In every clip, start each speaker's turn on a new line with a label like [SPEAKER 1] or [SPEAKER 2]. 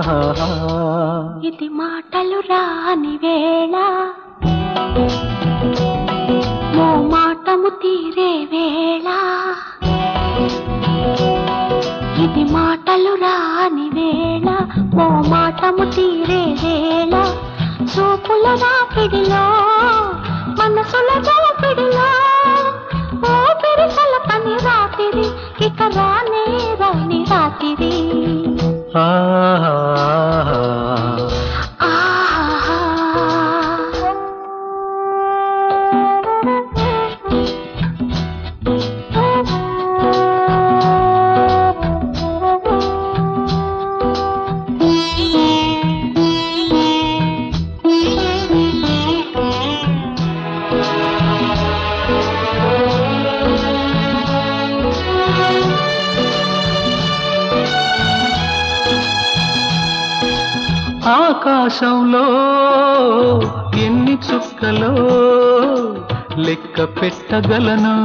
[SPEAKER 1] ఆహా
[SPEAKER 2] ఇది మాటలు రాని వేళ మో మాటము తీరే వేళ ఇది మాటలు రాని వేళ మో మాటము తీరే వేళ చూపుల రాపిడిలో మనసుల రాపిడిలో ఓ పెరిసల పని రాతిరి ఇక రానే రాని రాతిరి
[SPEAKER 1] ఆహా
[SPEAKER 2] ఆహా
[SPEAKER 1] ఆకాశంలో ఎన్ని చుక్కలో లెక్క పెట్టగలను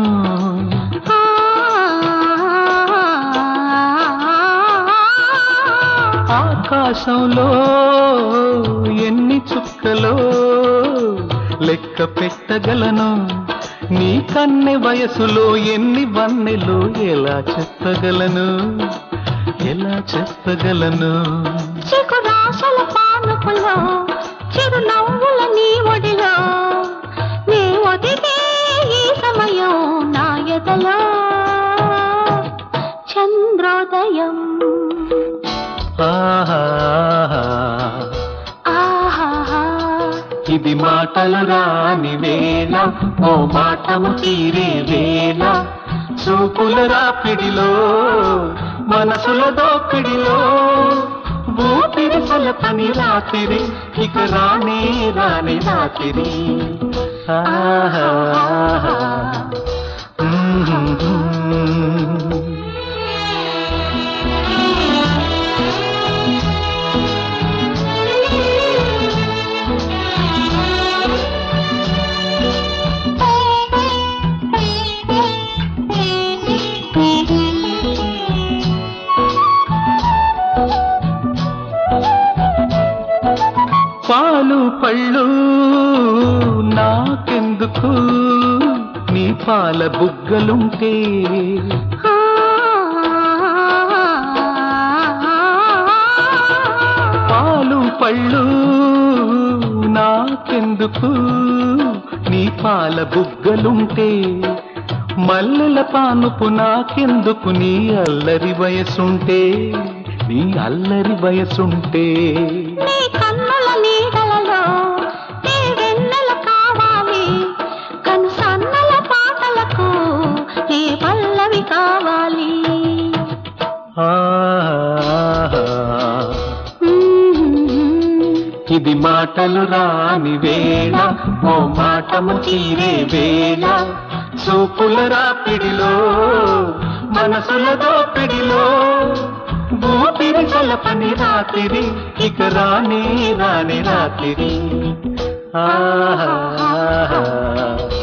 [SPEAKER 1] ఆకాశంలో ఎన్ని చుక్కలో లెక్క పెట్టగలను నీ కన్నె వయసులో ఎన్ని వన్నెలు ఎలా చెప్పగలను ఎలా చెప్పగలను
[SPEAKER 2] చిగురాశల పానుపులో చిరునవ్వుల నీ ఒడిలో నీ ఒదిగే ఈ సమయం నా ఎదలో చంద్రోదయం
[SPEAKER 1] ఆహా
[SPEAKER 2] ఆహా
[SPEAKER 1] ఇది మాటలు రాని వేళ ఓ మాటము తీరే వేళ చూపుల రాపిడిలో మనసుల దోపిడిలో ఊపిరి పని రాత్రి ఇక రానే రాని రాత్రి ఆహా మ్మ్. పాలు పళ్ళు నాకెందుకు నీ పాల బుగ్గలుంటే పాలు పళ్ళు నాకెందుకు నీ పాల బుగ్గలుంటే మల్లెల పానుపు నాకెందుకు నీ అల్లరి వయసుంటే నీ అల్లరి వయసుంటే
[SPEAKER 2] నీ కన్నుల నీడలలో నీ వెన్నెల కావాలి కను సన్నల పాటలకు నీ పల్లవి కావాలి
[SPEAKER 1] ఆహా ఇది మాటలు రాని వేళ ఓ మాటము తీరే వేళ చూపుల రాపిడిలో మనసుల దోపిడిలో ఊపిరి పని రాత్రి ఇక రాని రాని రాత్రి ఆహా